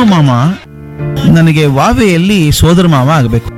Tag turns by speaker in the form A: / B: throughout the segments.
A: ಮಾಮ ನನಗೆ ವಾವೆಯಲ್ಲಿ ಸೋದರ ಮಾವ ಆಗಬೇಕು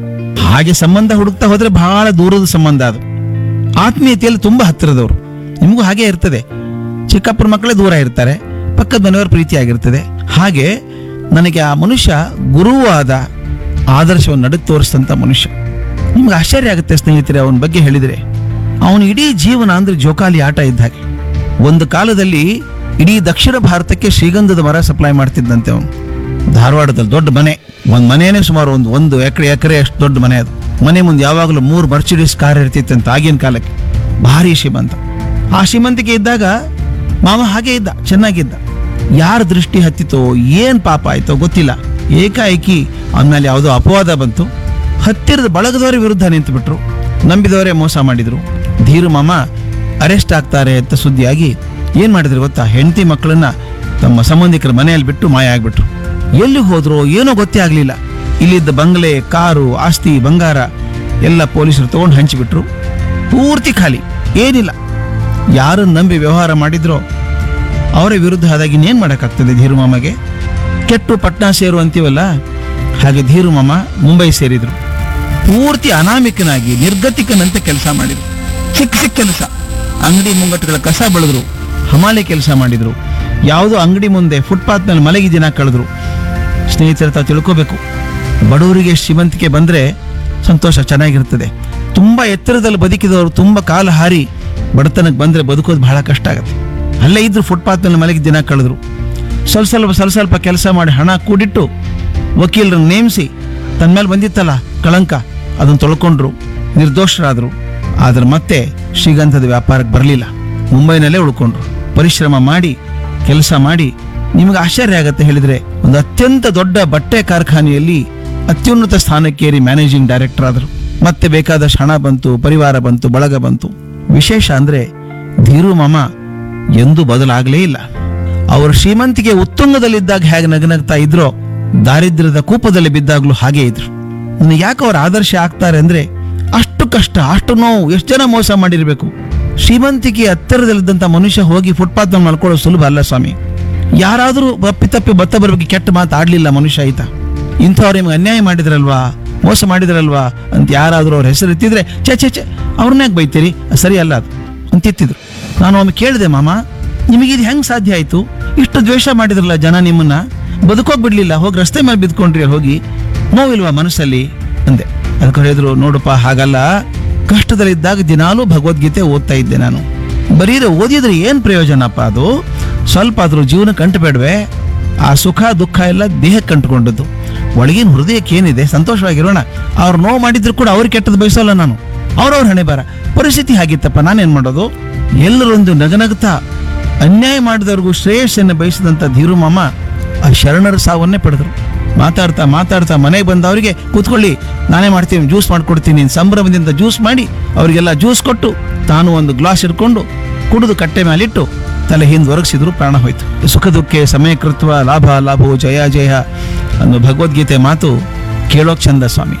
A: ಹಾಗೆ ಸಂಬಂಧ ಹುಡುಕ್ತಾ ಹೋದ್ರೆ ಬಹಳ ದೂರದ ಸಂಬಂಧ ಅದು ಆತ್ಮೀಯತೆಯಲ್ಲಿ ತುಂಬಾ ಹತ್ತಿರದವರು ನಿಮಗೂ ಹಾಗೆ ಇರ್ತದೆ ಚಿಕ್ಕಪ್ಪನ ಮಕ್ಕಳೇ ದೂರ ಇರ್ತಾರೆ ಪಕ್ಕದ ಮನೆಯವರ ಪ್ರೀತಿಯಾಗಿರ್ತದೆ ಹಾಗೆ ನನಗೆ ಆ ಮನುಷ್ಯ ಗುರುವಾದ ಆದರ್ಶವನ್ನು ನಡುಕ್ ತೋರಿಸಿದಂಥ ಮನುಷ್ಯ ನಿಮ್ಗೆ ಆಶ್ಚರ್ಯ ಆಗುತ್ತೆ ಸ್ನೇಹಿತರೆ ಅವನ ಬಗ್ಗೆ ಹೇಳಿದರೆ ಅವನ ಇಡೀ ಜೀವನ ಅಂದ್ರೆ ಜೋಕಾಲಿ ಆಟ ಇದ್ದ ಹಾಗೆ ಒಂದು ಕಾಲದಲ್ಲಿ ಇಡೀ ದಕ್ಷಿಣ ಭಾರತಕ್ಕೆ ಶ್ರೀಗಂಧದ ಮರ ಸಪ್ಲೈ ಮಾಡ್ತಿದ್ದಂತೆ ಅವನು ಧಾರವಾಡದಲ್ಲಿ ದೊಡ್ಡ ಮನೆ ಒಂದು ಮನೆಯೇ ಸುಮಾರು ಒಂದು ಒಂದು ಎಕರೆ ಎಕರೆ ಅಷ್ಟು ದೊಡ್ಡ ಮನೆ ಅದು ಮನೆ ಮುಂದೆ ಯಾವಾಗಲೂ ಮೂರು ಮರ್ಸಿಡೀಸ್ ಕಾರ್ ಇರ್ತಿತ್ತಂತ ಆಗಿನ ಕಾಲಕ್ಕೆ ಭಾರಿ ಶ್ರೀಮಂತ ಆ ಶ್ರೀಮಂತಿಕೆ ಇದ್ದಾಗ ಮಾವ ಹಾಗೆ ಇದ್ದ ಚೆನ್ನಾಗಿದ್ದ ಯಾರ ದೃಷ್ಟಿ ಹತ್ತಿತೋ ಏನ್ ಪಾಪ ಆಯ್ತೋ ಗೊತ್ತಿಲ್ಲ ಏಕಾಏಕಿ ಆಮೇಲೆ ಯಾವುದೋ ಅಪವಾದ ಬಂತು ಹತ್ತಿರದ ಬಳಗದವರ ವಿರುದ್ಧ ನಿಂತುಬಿಟ್ರು ನಂಬಿದವರೇ ಮೋಸ ಮಾಡಿದ್ರು ಧೀರು ಮಾಮ ಅರೆಸ್ಟ್ ಆಗ್ತಾರೆ ಅಂತ ಸುದ್ದಿಯಾಗಿ ಏನ್ ಮಾಡಿದ್ರು ಗೊತ್ತಾ ಹೆಂಡತಿ ಮಕ್ಕಳನ್ನ ತಮ್ಮ ಸಂಬಂಧಿಕರ ಮನೆಯಲ್ಲಿ ಬಿಟ್ಟು ಮಾಯ ಆಗ್ಬಿಟ್ರು ಎಲ್ಲಿ ಹೋದ್ರು ಏನೋ ಗೊತ್ತೇ ಆಗ್ಲಿಲ್ಲ ಇಲ್ಲಿದ್ದ ಬಂಗ್ಲೆ ಕಾರು ಆಸ್ತಿ ಬಂಗಾರ ಎಲ್ಲ ಪೊಲೀಸರು ತಗೊಂಡು ಹಂಚಿಬಿಟ್ರು ಪೂರ್ತಿ ಖಾಲಿ ಏನಿಲ್ಲ ಯಾರನ್ನ ನಂಬಿ ವ್ಯವಹಾರ ಮಾಡಿದ್ರೋ ಅವರ ವಿರುದ್ಧ ಆದಾಗ ಇನ್ನೇನ್ ಮಾಡಕ್ಕಾಗ್ತದೆ ಧೀರು ಮಾಮಗೆ ಕೆಟ್ಟು ಪಟ್ನಾ ಸೇರು ಅಂತೀವಲ್ಲ ಹಾಗೆ ಧೀರು ಮಾಮ ಮುಂಬೈ ಸೇರಿದ್ರು ಪೂರ್ತಿ ಅನಾಮಿಕನಾಗಿ ನಿರ್ಗತಿಕನಂತೆ ಕೆಲಸ ಮಾಡಿದ್ರು ಚಿಕ್ಕ ಚಿಕ್ಕ ಕೆಲಸ ಅಂಗಡಿ ಮುಂಗಟ್ಟುಗಳ ಕಸ ಬೆಳೆದ್ರು ಹಮಾಲಿ ಕೆಲಸ ಮಾಡಿದ್ರು ಯಾವುದೋ ಅಂಗಡಿ ಮುಂದೆ ಫುಟ್ಪಾತ್ ಮೇಲೆ ಮಲಗಿ ದಿನ ಕಳೆದ್ರು ಸ್ನೇಹಿತರ ತಾವು ತಿಳ್ಕೋಬೇಕು ಬಡವರಿಗೆ ಶ್ರೀಮಂತಿಕೆ ಬಂದ್ರೆ ಸಂತೋಷ ಚೆನ್ನಾಗಿರ್ತದೆ ತುಂಬಾ ಎತ್ತರದಲ್ಲಿ ಬದುಕಿದವರು ತುಂಬಾ ಕಾಲ ಹಾರಿ ಬಡತನಕ್ಕೆ ಬಂದ್ರೆ ಬದುಕೋದು ಬಹಳ ಕಷ್ಟ ಆಗುತ್ತೆ ಅಲ್ಲೇ ಇದ್ರು ಫುಟ್ಪಾತ್ ಮೇಲೆ ಮಲಗಿ ದಿನ ಕಳೆದ್ರು ಸ್ವಲ್ಪ ಸ್ವಲ್ಪ ಸ್ವಲ್ಪ ಸ್ವಲ್ಪ ಕೆಲಸ ಮಾಡಿ ಹಣ ಕೂಡಿಟ್ಟು ವಕೀಲರನ್ನ ನೇಮಿಸಿ ತನ್ನ ಮೇಲೆ ಬಂದಿತ್ತಲ್ಲ ಕಳಂಕ ಅದನ್ನು ತೊಳ್ಕೊಂಡ್ರು ನಿರ್ದೋಷರಾದರು ಆದ್ರೆ ಮತ್ತೆ ಶ್ರೀಗಂಧದ ವ್ಯಾಪಾರಕ್ಕೆ ಬರಲಿಲ್ಲ ಮುಂಬೈನಲ್ಲೇ ಉಳ್ಕೊಂಡ್ರು ಪರಿಶ್ರಮ ಮಾಡಿ ಕೆಲಸ ಮಾಡಿ ನಿಮಗೆ ಆಶ್ಚರ್ಯ ಆಗತ್ತೆ ಹೇಳಿದ್ರೆ ಒಂದು ಅತ್ಯಂತ ದೊಡ್ಡ ಬಟ್ಟೆ ಕಾರ್ಖಾನೆಯಲ್ಲಿ ಅತ್ಯುನ್ನತ ಸ್ಥಾನಕ್ಕೇರಿ ಮ್ಯಾನೇಜಿಂಗ್ ಡೈರೆಕ್ಟರ್ ಆದರು ಮತ್ತೆ ಬೇಕಾದಷ್ಟು ಹಣ ಬಂತು ಪರಿವಾರ ಬಂತು ಬಳಗ ಬಂತು ವಿಶೇಷ ಅಂದ್ರೆ ಧೀರು ಮಾಮ ಎಂದೂ ಬದಲಾಗಲೇ ಇಲ್ಲ ಅವರು ಶ್ರೀಮಂತಿಗೆ ಉತ್ತುಂಗದಲ್ಲಿದ್ದಾಗ ಹೇಗೆ ನಗನಗ್ತಾ ಇದ್ರೋ ದಾರಿದ್ರ್ಯದ ಕೂಪದಲ್ಲಿ ಬಿದ್ದಾಗ್ಲೂ ಹಾಗೆ ಇದ್ರು ನನಗೆ ಯಾಕೆ ಅವ್ರ ಆದರ್ಶ ಆಗ್ತಾರೆ ಅಂದ್ರೆ ಅಷ್ಟು ಕಷ್ಟ ಅಷ್ಟು ನೋವು ಎಷ್ಟು ಜನ ಮೋಸ ಮಾಡಿರ್ಬೇಕು ಶ್ರೀಮಂತಿಕೆ ಹತ್ತಿರದಲ್ಲಿದ್ದಂಥ ಮನುಷ್ಯ ಹೋಗಿ ಫುಟ್ಪಾತ್ ಮೇಲೆ ಮಲ್ಕೊಳ್ಳೋದು ಸುಲಭ ಅಲ್ಲ ಸ್ವಾಮಿ ಯಾರಾದರೂ ಬಪ್ಪಿ ತಪ್ಪಿ ಬತ್ತ ಬರಬೇಕು ಕೆಟ್ಟ ಮಾತು ಆಡ್ಲಿಲ್ಲ ಮನುಷ್ಯ ಆಯ್ತಾ ಇಂಥವ್ರು ನಿಮ್ಗೆ ಅನ್ಯಾಯ ಮಾಡಿದ್ರಲ್ವಾ ಮೋಸ ಮಾಡಿದ್ರಲ್ವಾ ಅಂತ ಯಾರಾದರೂ ಅವ್ರ ಹೆಸರು ಎತ್ತಿದ್ರೆ ಚೆ ಚೆ ಚೆ ಅವ್ರನ್ನ ಯಾಕೆ ಬೈತೀರಿ ಅದ್ ಸರಿ ಅಲ್ಲ ಅದು ಅಂತ ಎತ್ತಿದ್ರು ನಾನು ಒಮ್ಮೆ ಕೇಳಿದೆ ಮಾಮ ನಿಮಗಿದು ಹೆಂಗ್ ಸಾಧ್ಯ ಆಯ್ತು ಇಷ್ಟು ದ್ವೇಷ ಮಾಡಿದ್ರಲ್ಲ ಜನ ನಿಮ್ಮನ್ನ ಬದುಕೋಕ್ ಬಿಡ್ಲಿಲ್ಲ ಹೋಗಿ ರಸ್ತೆ ಮೇಲೆ ಬಿದ್ಕೊಂಡ್ರಿ ಹೋಗಿ ನೋವಿಲ್ವಾ ಮನಸ್ಸಲ್ಲಿ ಅಂದೆ ಅದಕ್ಕೆ ಹೇಳಿದ್ರು ನೋಡಪ್ಪ ಹಾಗಲ್ಲ ಕಷ್ಟದಲ್ಲಿದ್ದಾಗ ದಿನಾಲೂ ಭಗವದ್ಗೀತೆ ಓದ್ತಾ ಇದ್ದೆ ನಾನು ಬರೀರೆ ಓದಿದ್ರೆ ಏನ್ ಪ್ರಯೋಜನಪ್ಪ ಅದು ಸ್ವಲ್ಪ ಆದ್ರೂ ಜೀವನಕ್ಕೆ ಅಂಟಬೇಡ್ವೆ ಆ ಸುಖ ದುಃಖ ಎಲ್ಲ ದೇಹಕ್ಕೆ ಅಂಟ್ಕೊಂಡದ್ದು ಒಳಗಿನ ಹೃದಯಕ್ಕೆ ಏನಿದೆ ಸಂತೋಷವಾಗಿರೋಣ ಅವ್ರು ನೋವು ಮಾಡಿದ್ರು ಕೂಡ ಅವ್ರಿಗೆ ಕೆಟ್ಟದ್ದು ಬಯಸಲ್ಲ ನಾನು ಅವ್ರವ್ರ ಹಣೆ ಬರ ಪರಿಸ್ಥಿತಿ ಹಾಗಿತ್ತಪ್ಪ ನಾನೇನ್ ಮಾಡೋದು ಎಲ್ಲರೊಂದು ನಗನಗ್ತಾ ಅನ್ಯಾಯ ಮಾಡಿದವ್ರಿಗೂ ಶ್ರೇಯಸ್ಸನ್ನು ಬಯಸಿದಂಥ ಧೀರು ಮಾಮ ಆ ಶರಣರ ಸಾವನ್ನೇ ಪಡೆದ್ರು ಮಾತಾಡ್ತಾ ಮಾತಾಡ್ತಾ ಮನೆಗೆ ಬಂದವರಿಗೆ ಕೂತ್ಕೊಳ್ಳಿ ನಾನೇ ಮಾಡ್ತೀನಿ ಜ್ಯೂಸ್ ಮಾಡ್ಕೊಡ್ತೀನಿ ಸಂಭ್ರಮದಿಂದ ಜ್ಯೂಸ್ ಮಾಡಿ ಅವರಿಗೆಲ್ಲ ಜ್ಯೂಸ್ ಕೊಟ್ಟು ತಾನು ಒಂದು ಗ್ಲಾಸ್ ಹಿಡ್ಕೊಂಡು ಕುಡಿದು ಕಟ್ಟೆ ಮೇಲಿಟ್ಟು ತಲೆ ಹಿಂದೆ ಒರಗಿಸಿದ್ರು ಪ್ರಾಣ ಹೋಯ್ತು ಸುಖ ದುಃಖೆ ಸಮಯಕೃತ್ವ ಲಾಭ ಲಾಭವು ಜಯ ಜಯ ಅನ್ನೋ ಭಗವದ್ಗೀತೆ ಮಾತು ಕೇಳೋಕ್ ಚಂದ ಸ್ವಾಮಿ